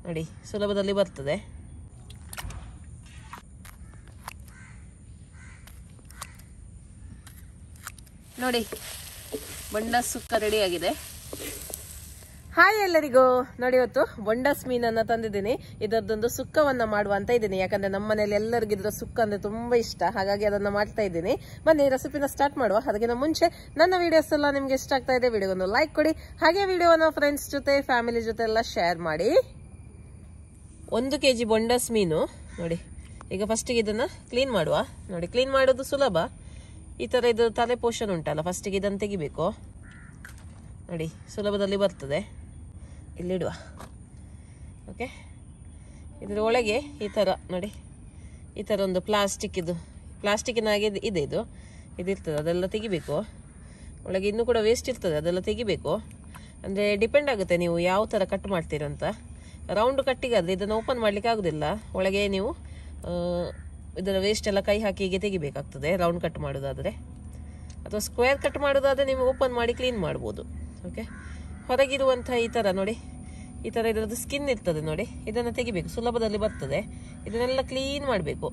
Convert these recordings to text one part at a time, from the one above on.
ನೋಡಿ ಸುಲಭದಲ್ಲಿ ಬರ್ತದೆ ನೋಡಿ ಬೊಂಡ ಸುಕ್ಕ ರೆಡಿ ಆಗಿದೆ ಹಾಯ್ ಎಲ್ಲರಿಗೂ ನೋಡಿ ಇವತ್ತು ಬೊಂಡಸ್ ಮೀನನ್ನ ತಂದಿದ್ದೀನಿ ಇದರದೊಂದು ಸುಕ್ಕವನ್ನ ಮಾಡುವ ಅಂತ ಇದ್ದೀನಿ ಯಾಕಂದ್ರೆ ನಮ್ಮ ಮನೇಲಿ ಎಲ್ಲರಿಗೂ ಇದ್ರ ಸುಕ್ಕ ಅಂದ್ರೆ ತುಂಬಾ ಇಷ್ಟ ಹಾಗಾಗಿ ಅದನ್ನ ಮಾಡ್ತಾ ಇದ್ದೀನಿ ಬನ್ನಿ ರೆಸಿಪಿನ ಸ್ಟಾರ್ಟ್ ಮಾಡುವ ಅದಕ್ಕಿಂತ ಮುಂಚೆ ನನ್ನ ವಿಡಿಯೋಸ್ ಎಲ್ಲ ನಿಮ್ಗೆ ಇಷ್ಟ ಆಗ್ತಾ ಇದೆ ವಿಡಿಯೋವನ್ನು ಲೈಕ್ ಕೊಡಿ ಹಾಗೆ ವಿಡಿಯೋನ ಫ್ರೆಂಡ್ಸ್ ಜೊತೆ ಫ್ಯಾಮಿಲಿ ಜೊತೆ ಎಲ್ಲ ಶೇರ್ ಮಾಡಿ ಒಂದು ಕೆ ಜಿ ಬೊಂಡಸ್ ಮೀನು ನೋಡಿ ಈಗ ಫಸ್ಟಿಗೆ ಇದನ್ನ ಕ್ಲೀನ್ ಮಾಡುವ ನೋಡಿ ಕ್ಲೀನ್ ಮಾಡೋದು ಸುಲಭ ಈ ಥರ ಇದು ತಲೆ ಪೋಷನ್ ಉಂಟಲ್ಲ ಫಸ್ಟಿಗೆ ಇದನ್ನು ತೆಗಿಬೇಕು ನೋಡಿ ಸುಲಭದಲ್ಲಿ ಬರ್ತದೆ ಇಲ್ಲಿಡುವ ಓಕೆ ಇದರ ಒಳಗೆ ಈ ಥರ ನೋಡಿ ಈ ಥರ ಒಂದು ಪ್ಲಾಸ್ಟಿಕ್ ಇದು ಪ್ಲಾಸ್ಟಿಕ್ಕಿನ ಹಾಗೆ ಇದು- ಇದೆ ಇದು ಇದಿರ್ತದೆ ಅದೆಲ್ಲ ತೆಗಿಬೇಕು ಒಳಗೆ ಇನ್ನೂ ಕೂಡ ವೇಸ್ಟ್ ಇರ್ತದೆ ಅದೆಲ್ಲ ತೆಗಿಬೇಕು ಅಂದರೆ ಡಿಪೆಂಡ್ ಆಗುತ್ತೆ ನೀವು ಯಾವ ಥರ ಕಟ್ ಮಾಡ್ತೀರಂತ ರೌಂಡ್ ಕಟ್ಟಿಗಾದ್ರೆ ಇದನ್ನು ಓಪನ್ ಮಾಡಲಿಕ್ಕೆ ಆಗೋದಿಲ್ಲ ಒಳಗೆ ನೀವು ಆ, ಇದರ ವೇಸ್ಟ್ ಎಲ್ಲ ಕೈ ಹಾಕಿ ಹೀಗೆ ತೆಗಿಬೇಕಾಗ್ತದೆ ರೌಂಡ್ ಕಟ್ ಮಾಡೋದಾದರೆ ಅಥವಾ ಸ್ಕ್ವೇರ್ ಕಟ್ ಮಾಡೋದಾದರೆ ನೀವು ಓಪನ್ ಮಾಡಿ ಕ್ಲೀನ್ ಮಾಡ್ಬೋದು ಓಕೆ ಹೊರಗಿರುವಂಥ ಈ ಥರ ನೋಡಿ ಈ ಥರ ಇದರದ್ದು ಸ್ಕಿನ್ ಇರ್ತದೆ ನೋಡಿ ಇದನ್ನು ತೆಗಿಬೇಕು ಸುಲಭದಲ್ಲಿ ಬರ್ತದೆ ಇದನ್ನೆಲ್ಲ ಕ್ಲೀನ್ ಮಾಡಬೇಕು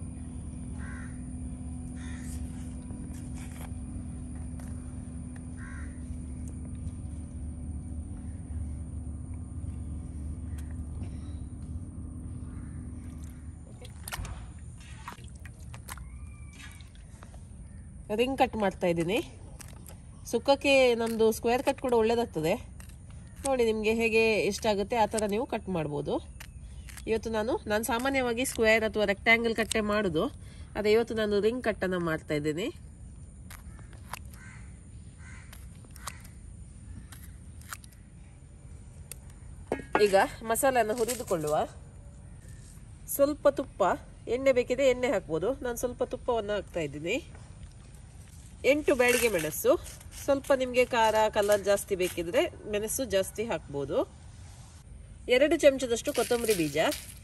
ರಿಂಗ್ ಕಟ್ ಮಾಡ್ತಾ ಇದ್ದೀನಿ ಸುಕ್ಕಕ್ಕೆ ನಮ್ಮದು ಸ್ಕ್ವೇರ್ ಕಟ್ ಕೂಡ ಒಳ್ಳೇದಾಗ್ತದೆ ನೋಡಿ ನಿಮಗೆ ಹೇಗೆ ಇಷ್ಟ ಆಗುತ್ತೆ ಆ ಥರ ನೀವು ಕಟ್ ಮಾಡ್ಬೋದು ಇವತ್ತು ನಾನು ನಾನು ಸಾಮಾನ್ಯವಾಗಿ ಸ್ಕ್ವೇರ್ ಅಥವಾ ರೆಕ್ಟ್ಯಾಂಗಲ್ ಕಟ್ಟೆ ಮಾಡೋದು ಅದೇ ಇವತ್ತು ನಾನು ರಿಂಗ್ ಕಟ್ಟನ್ನು ಮಾಡ್ತಾ ಇದ್ದೀನಿ ಈಗ ಮಸಾಲೆಯನ್ನು ಹುರಿದುಕೊಳ್ಳುವ ಸ್ವಲ್ಪ ತುಪ್ಪ ಎಣ್ಣೆ ಬೇಕಿದ್ರೆ ಎಣ್ಣೆ ಹಾಕ್ಬೋದು ನಾನು ಸ್ವಲ್ಪ ತುಪ್ಪವನ್ನು ಹಾಕ್ತಾ ಇದ್ದೀನಿ ಎಂಟು ಬ್ಯಾಡಿಗೆ ಮೆಣಸು ಸ್ವಲ್ಪ ನಿಮಗೆ ಖಾರ ಕಲರ್ ಜಾಸ್ತಿ ಬೇಕಿದ್ರೆ ಮೆಣಸು ಜಾಸ್ತಿ ಹಾಕ್ಬೋದು ಎರಡು ಚಮಚದಷ್ಟು ಕೊತ್ತಂಬರಿ ಬೀಜ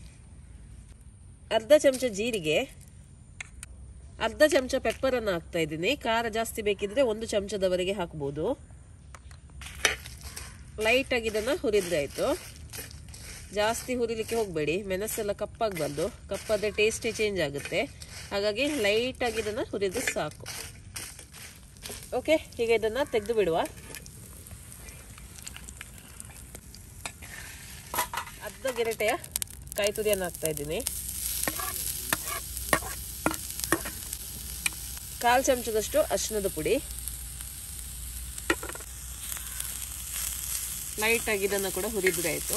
ಅರ್ಧ ಚಮಚ ಜೀರಿಗೆ ಅರ್ಧ ಚಮಚ ಪೆಪ್ಪರನ್ನು ಹಾಕ್ತಾ ಇದ್ದೀನಿ ಖಾರ ಜಾಸ್ತಿ ಬೇಕಿದ್ರೆ ಒಂದು ಚಮಚದವರೆಗೆ ಹಾಕ್ಬೋದು ಲೈಟಾಗಿ ಇದನ್ನು ಹುರಿದ್ರೆ ಆಯಿತು ಜಾಸ್ತಿ ಹುರಿಲಿಕ್ಕೆ ಹೋಗಬೇಡಿ ಮೆಣಸೆಲ್ಲ ಕಪ್ಪಾಗಬಾರ್ದು ಕಪ್ಪಾದ್ರೆ ಟೇಸ್ಟೇ ಚೇಂಜ್ ಆಗುತ್ತೆ ಹಾಗಾಗಿ ಲೈಟಾಗಿ ಇದನ್ನು ಹುರಿದ್ರೆ ಸಾಕು ಓಕೆ ಈಗ ಇದನ್ನು ತೆಗೆದು ಬಿಡುವ ಅರ್ಧ ಗೆರಟೆಯ ಕಾಯಿ ತುರಿಯನ್ನು ಹಾಕ್ತಾ ಇದ್ದೀನಿ ಕಾಲು ಚಮಚದಷ್ಟು ಅರಿಶಿನದ ಪುಡಿ ಲೈಟಾಗಿ ಇದನ್ನು ಕೂಡ ಹುರಿದ್ರೆ ಆಯಿತು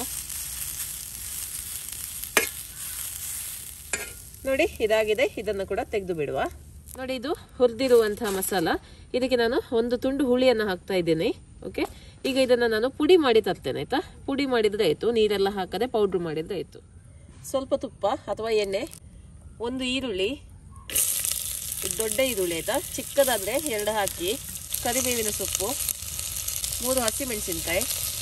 ನೋಡಿ ಇದಾಗಿದೆ ಇದನ್ನು ಕೂಡ ತೆಗೆದು ಬಿಡುವ ನೋಡಿ ಇದು ಹುರಿದಿರುವಂತಹ ಮಸಾಲ ಇದಕ್ಕೆ ನಾನು ಒಂದು ತುಂಡು ಹುಳಿಯನ್ನು ಹಾಕ್ತಾ ಇದ್ದೀನಿ ಓಕೆ ಈಗ ಇದನ್ನು ನಾನು ಪುಡಿ ಮಾಡಿ ತರ್ತೇನೆ ಆಯ್ತಾ ಪುಡಿ ಮಾಡಿದ್ರೆ ಆಯಿತು ನೀರೆಲ್ಲ ಹಾಕದೆ ಪೌಡ್ರ್ ಮಾಡಿದ್ರೆ ಆಯಿತು ಸ್ವಲ್ಪ ತುಪ್ಪ ಅಥವಾ ಎಣ್ಣೆ ಒಂದು ಈರುಳ್ಳಿ ಇದು ದೊಡ್ಡ ಈರುಳ್ಳಿ ಆಯಿತಾ ಚಿಕ್ಕದಾದರೆ ಎರಡು ಹಾಕಿ ಕರಿಬೇವಿನ ಸೊಪ್ಪು ಮೂರು ಹಸಿಮೆಣಸಿನ್ಕಾಯಿ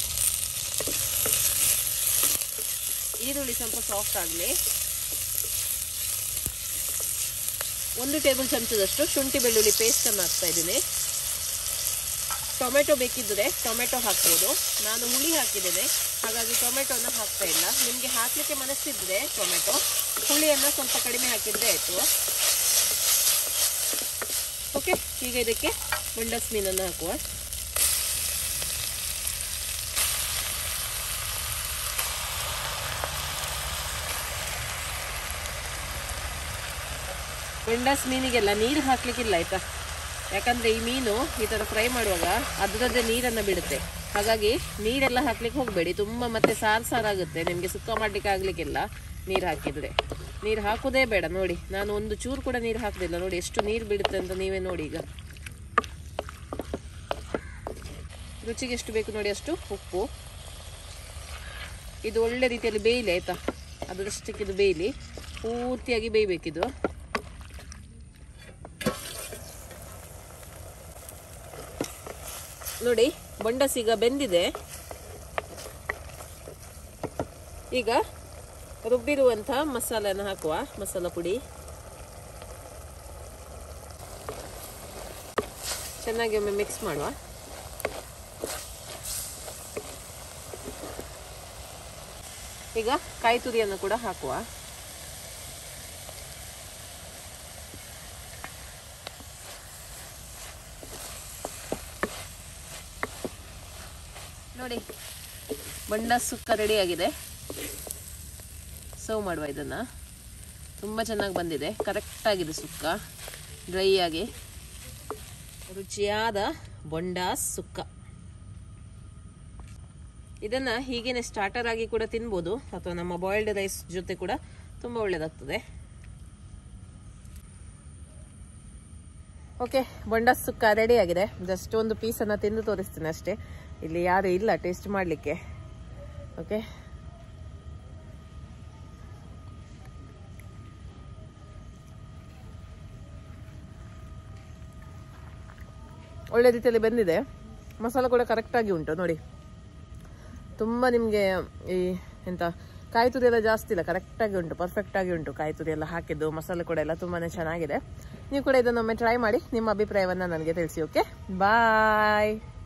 ಈರುಳ್ಳಿ ಸ್ವಲ್ಪ ಸಾಫ್ಟ್ ಆಗಲಿ ಒಂದು ಟೇಬಲ್ ಚಮಚದಷ್ಟು ಶುಂಠಿ ಬೆಳ್ಳುಳ್ಳಿ ಪೇಸ್ಟನ್ನು ಹಾಕ್ತಾ ಇದ್ದೀನಿ ಟೊಮೆಟೊ ಬೇಕಿದ್ದರೆ ಟೊಮೆಟೊ ಹಾಕ್ಬೋದು ನಾನು ಹುಳಿ ಹಾಕಿದ್ದೇನೆ ಹಾಗಾಗಿ ಟೊಮೆಟೊನ ಹಾಕ್ತಾ ಇಲ್ಲ ನಿಮಗೆ ಹಾಕಲಿಕ್ಕೆ ಮನಸ್ಸಿದ್ರೆ ಟೊಮೆಟೊ ಹುಳಿಯನ್ನು ಸ್ವಲ್ಪ ಕಡಿಮೆ ಹಾಕಿದರೆ ಆಯಿತು ಓಕೆ ಈಗ ಇದಕ್ಕೆ ಮುಂಡಸ್ ಮೀನನ್ನು ಹಾಕುವ ಮೆಂಡಸ್ ಮೀನಿಗೆಲ್ಲ ನೀರು ಹಾಕ್ಲಿಕ್ಕಿಲ್ಲ ಆಯ್ತಾ ಯಾಕಂದ್ರೆ ಈ ಮೀನು ಈ ಥರ ಫ್ರೈ ಮಾಡುವಾಗ ಅದರದ್ದೇ ನೀರನ್ನು ಬಿಡುತ್ತೆ ಹಾಗಾಗಿ ನೀರೆಲ್ಲ ಹಾಕ್ಲಿಕ್ಕೆ ಹೋಗಬೇಡಿ ತುಂಬ ಮತ್ತೆ ಸಾರು ಸಾರಾಗುತ್ತೆ ನಿಮಗೆ ಸುಕ್ಕ ಮಾಡ್ಲಿಕ್ಕೆ ಆಗ್ಲಿಕ್ಕಿಲ್ಲ ನೀರು ಹಾಕಿದ್ರೆ ನೀರು ಹಾಕೋದೇ ಬೇಡ ನೋಡಿ ನಾನು ಒಂದು ಚೂರು ಕೂಡ ನೀರು ಹಾಕಲಿಲ್ಲ ನೋಡಿ ಎಷ್ಟು ನೀರು ಬಿಡುತ್ತೆ ಅಂತ ನೀವೇ ನೋಡಿ ಈಗ ರುಚಿಗೆ ಎಷ್ಟು ಬೇಕು ನೋಡಿ ಅಷ್ಟು ಉಪ್ಪು ಇದು ಒಳ್ಳೆ ರೀತಿಯಲ್ಲಿ ಬೇಯಲಿ ಆಯ್ತಾ ಅದರಷ್ಟಕ್ಕೆ ಇದು ಬೇಯಲಿ ಪೂರ್ತಿಯಾಗಿ ಬೇಯಬೇಕಿದು ನೋಡಿ ಬೊಂಡಸ್ ಈಗ ಬೆಂದಿದೆ ಈಗ ರುಬ್ಬಿರುವಂಥ ಮಸಾಲೆನ ಹಾಕುವ ಮಸಾಲ ಪುಡಿ ಚೆನ್ನಾಗಿ ಒಮ್ಮೆ ಮಿಕ್ಸ್ ಮಾಡುವ ಈಗ ಕಾಯಿ ತುರಿಯನ್ನು ಕೂಡ ಹಾಕುವ ನೋಡಿ ಬಂಡ ಸುಕ್ಕ ರೆಡಿ ಆಗಿದೆ ಸರ್ವ್ ಮಾಡುವ ಇದನ್ನ ತುಂಬ ಚೆನ್ನಾಗಿ ಬಂದಿದೆ ಕರೆಕ್ಟ್ ಆಗಿದೆ ಸುಕ್ಕ ಡ್ರೈ ಆಗಿ ರುಚಿಯಾದ ಬೊಂಡ ಸುಕ್ಕ ಇದನ್ನ ಹೀಗೇನೆ ಸ್ಟಾರ್ಟರ್ ಆಗಿ ಕೂಡ ತಿನ್ಬೋದು ಅಥವಾ ನಮ್ಮ ಬಾಯ್ಲ್ಡ್ ರೈಸ್ ಜೊತೆ ಕೂಡ ತುಂಬ ಒಳ್ಳೆಯದಾಗ್ತದೆ ಓಕೆ ಬೊಂಡ ಸುಕ್ಕ ರೆಡಿ ಆಗಿದೆ ಜಸ್ಟ್ ಒಂದು ಪೀಸನ್ನು ತಿಂದು ತೋರಿಸ್ತೀನಿ ಅಷ್ಟೇ ಇಲ್ಲಿ ಯಾರು ಇಲ್ಲ ಟೇಸ್ಟ್ ಮಾಡಲಿಕ್ಕೆ ಓಕೆ ಒಳ್ಳೆ ರೀತಿಯಲ್ಲಿ ಬೆಂದಿದೆ ಮಸಾಲ ಕೂಡ ಕರೆಕ್ಟಾಗಿ ಉಂಟು ನೋಡಿ ತುಂಬ ನಿಮಗೆ ಈ ಎಂತ ಕಾಯಿ ತುರಿ ಎಲ್ಲ ಜಾಸ್ತಿ ಇಲ್ಲ ಕರೆಕ್ಟಾಗಿ ಉಂಟು ಪರ್ಫೆಕ್ಟಾಗಿ ಉಂಟು ಕಾಯಿ ತುರಿ ಎಲ್ಲ ಹಾಕಿದ್ದು ಮಸಾಲೆ ಕೂಡ ಎಲ್ಲ ತುಂಬಾ ಚೆನ್ನಾಗಿದೆ ನೀವು ಕೂಡ ಇದನ್ನೊಮ್ಮೆ ಟ್ರೈ ಮಾಡಿ ನಿಮ್ಮ ಅಭಿಪ್ರಾಯವನ್ನು ನನಗೆ ತಿಳಿಸಿ ಓಕೆ ಬಾಯ್